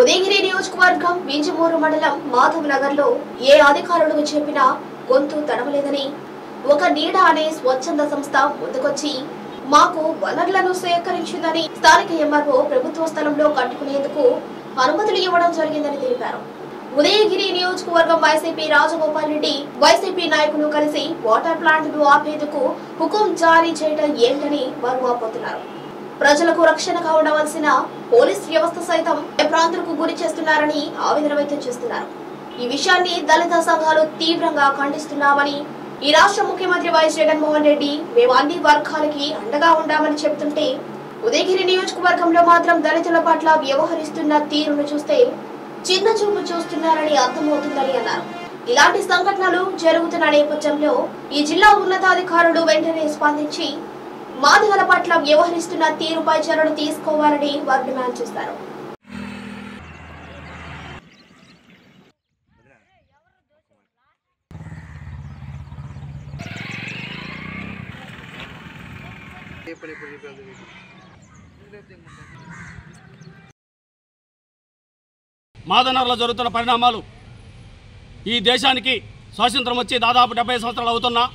ఉదయగిరి నియోజకవర్గం వింజమూరు మండలం మాధవ్ నగర్ లో ఏ అధికారులకు చెప్పినా గొంతు తడవలేదని ఒక నీడ అనే స్వచ్ఛంద సంస్థ ముందుకొచ్చి మాకు వనరులను సేకరించిందని స్థానిక ఎంఆర్ఓ ప్రభుత్వ స్థలంలో కట్టుకునేందుకు అనుమతులు ఇవ్వడం జరిగిందని తెలిపారు ఉదయగిరి నియోజకవర్గం వైసీపీ రాజగోపాల్ రెడ్డి వైసీపీ నాయకులు కలిసి వాటర్ ప్లాంట్ ను ఆపేందుకు హుకుం జారీ చేయడం ఏంటని వారు వాపోతున్నారు ప్రజలకు రక్షణగా ఉండవలసిన పోలీస్ వ్యవస్థ సైతం ప్రాంతులకు గురి చేస్తున్నారని ఆవేదన వ్యక్తం చేస్తున్నారు ఈ విషయాన్ని దళిత సంఘాలు తీవ్రంగా ఖండిస్తున్నామని ఈ రాష్ట్ర ముఖ్యమంత్రి వైఎస్ జగన్మోహన్ రెడ్డి మేము అన్ని వర్గాలకి అండగా ఉండామని చెబుతుంటే ఉదయగిరి నియోజకవర్గంలో మాత్రం దళితుల పట్ల వ్యవహరిస్తున్న తీరును చూస్తే చిన్న చూపు చూస్తున్నారని అర్థమవుతుందని అన్నారు ఇలాంటి సంఘటనలు జరుగుతున్న నేపథ్యంలో ఈ జిల్లా ఉన్నతాధికారులు వెంటనే స్పందించి మాదిగల పట్ల వ్యవహరిస్తున్న తీరుపై చర్యలు తీసుకోవాలని వారు డిమాండ్ చేశారు మాదనర్లో జరుగుతున్న పరిణామాలు ఈ దేశానికి స్వాతంత్రం వచ్చి దాదాపు డెబ్బై సంవత్సరాలు అవుతున్నా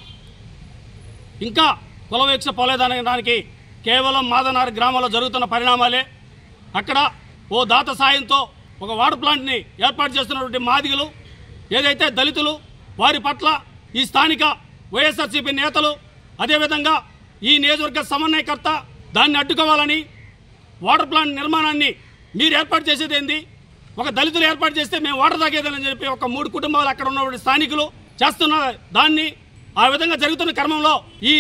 ఇంకా కులవీక్ష పోలేదనే దానికి కేవలం మాదనార్ గ్రామంలో జరుగుతున్న పరిణామాలే అక్కడ ఓ దాత సాయంతో ఒక వాటర్ ప్లాంట్ని ఏర్పాటు చేస్తున్నటువంటి మాదిగలు ఏదైతే దళితులు వారి పట్ల ఈ స్థానిక వైఎస్ఆర్సీపీ నేతలు అదేవిధంగా ఈ నియోజకవర్గ సమన్వయకర్త దాన్ని అడ్డుకోవాలని వాటర్ ప్లాంట్ నిర్మాణాన్ని మీరు ఏర్పాటు చేసేది ఏంది ఒక దళితులు ఏర్పాటు చేస్తే మేము వాటర్ తాగేదని చెప్పి ఒక మూడు కుటుంబాలు అక్కడ ఉన్నటువంటి స్థానికులు చేస్తున్న దాన్ని ఆ విధంగా జరుగుతున్న క్రమంలో ఈ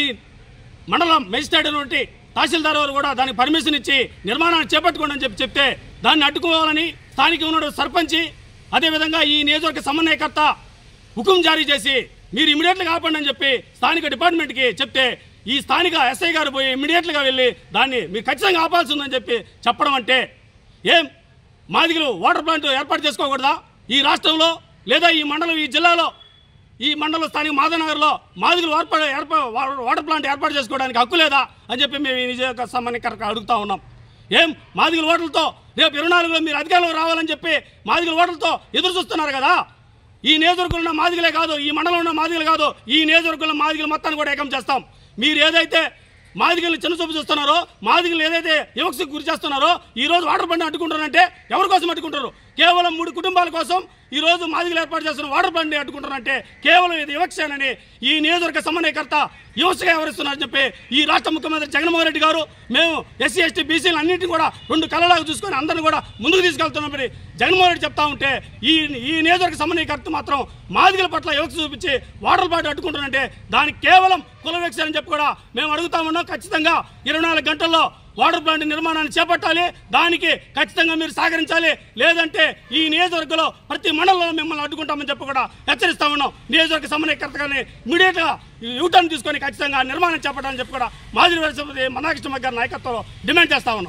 మండలం మెజిస్ట్రేట్ అయినటువంటి తహసీల్దార్ వారు కూడా దానికి పర్మిషన్ ఇచ్చి నిర్మాణాన్ని చేపట్టుకోండి అని చెప్పి చెప్తే దాన్ని అడ్డుకోవాలని స్థానిక ఉన్న సర్పంచి అదేవిధంగా ఈ నియోజకవర్గ సమన్వయకర్త హుకుం జారీ చేసి మీరు ఇమీడియట్గా ఆపండి అని చెప్పి స్థానిక డిపార్ట్మెంట్కి చెప్తే ఈ స్థానిక ఎస్ఐ గారు పోయి ఇమీడియట్గా వెళ్ళి దాన్ని మీరు ఖచ్చితంగా ఆపాల్సి ఉందని చెప్పి చెప్పడం అంటే ఏం మాదిగలు వాటర్ ప్లాంట్ ఏర్పాటు చేసుకోకూడదా ఈ రాష్ట్రంలో లేదా ఈ మండలం ఈ జిల్లాలో ఈ మండలం స్థానిక మాధవనగర్లో మాదిగలు ఏర్పాటు ఏర్పా వాటర్ ప్లాంట్ ఏర్పాటు చేసుకోవడానికి హక్కు లేదా అని చెప్పి మేము ఈ నియోజక సంబంధికరకు అడుగుతా ఉన్నాం ఏం మాదిగల ఓటర్లతో రేపు ఇరవై నాలుగులో మీరు అధికారంలో రావాలని చెప్పి మాదిగల ఓటర్లతో ఎదురు చూస్తున్నారు కదా ఈ నియోజకవర్గంలో ఉన్న మాదిగలే కాదు ఈ మండలంలో ఉన్న మాదిగలు కాదు ఈ నియోజకవర్గంలో మాదిగల మొత్తాన్ని కూడా ఏకం చేస్తాం మీరు ఏదైతే మాదిగల్ని చిన్న చూపు చూస్తున్నారో మాదిగలు ఏదైతే యువక్స్కి గురి చేస్తున్నారో ఈ రోజు వాటర్ బండి అడ్డుకుంటారంటే ఎవరి కోసం అడ్డుకుంటారు కేవలం మూడు కుటుంబాల కోసం ఈ రోజు మాదిగలు ఏర్పాటు చేస్తున్న వాటర్ బండి అడ్డుకుంటారంటే కేవలం ఇది వివక్షేనని ఈ నియోజకవర్గ సమన్వయకర్త యువసగా వ్యవహరిస్తున్నారని చెప్పి ఈ రాష్ట్ర ముఖ్యమంత్రి జగన్మోహన్ రెడ్డి గారు మేము ఎస్సీ ఎస్టీ బీసీలు అన్నింటినీ కూడా రెండు కళ్ళలాగా చూసుకొని అందరిని కూడా ముందుకు తీసుకెళ్తున్నామని జగన్మోహన్ రెడ్డి చెప్తా ఉంటే ఈ ఈ నియోజకవర్గ సమన్వయకర్త మాత్రం మాదిగల పట్ల యువత చూపించి వాటర్ బాటిల్ అడ్డుకుంటారంటే దానికి కేవలం కుల వివక్ష అని చెప్పి కూడా మేము అడుగుతా ఉన్నాం ఖచ్చితంగా ఇరవై నాలుగు గంటల్లో వాటర్ ప్లాంట్ నిర్మాణాన్ని చేపట్టాలి దానికి ఖచ్చితంగా మీరు సహకరించాలి లేదంటే ఈ నియోజకవర్గంలో ప్రతి మండలంలో మిమ్మల్ని అడ్డుకుంటామని చెప్పి కూడా హెచ్చరిస్తా ఉన్నాం నియోజకవర్గ సమన్వయకర్తగానే ఇమీడియట్గా యూటర్న్ తీసుకొని ఖచ్చితంగా నిర్మాణం చేపట్టాలని చెప్పి కూడా మాజీ రాష్ట్రపతి మన్నాకృష్ణ గారి నాయకత్వంలో డిమాండ్ చేస్తా ఉన్నాం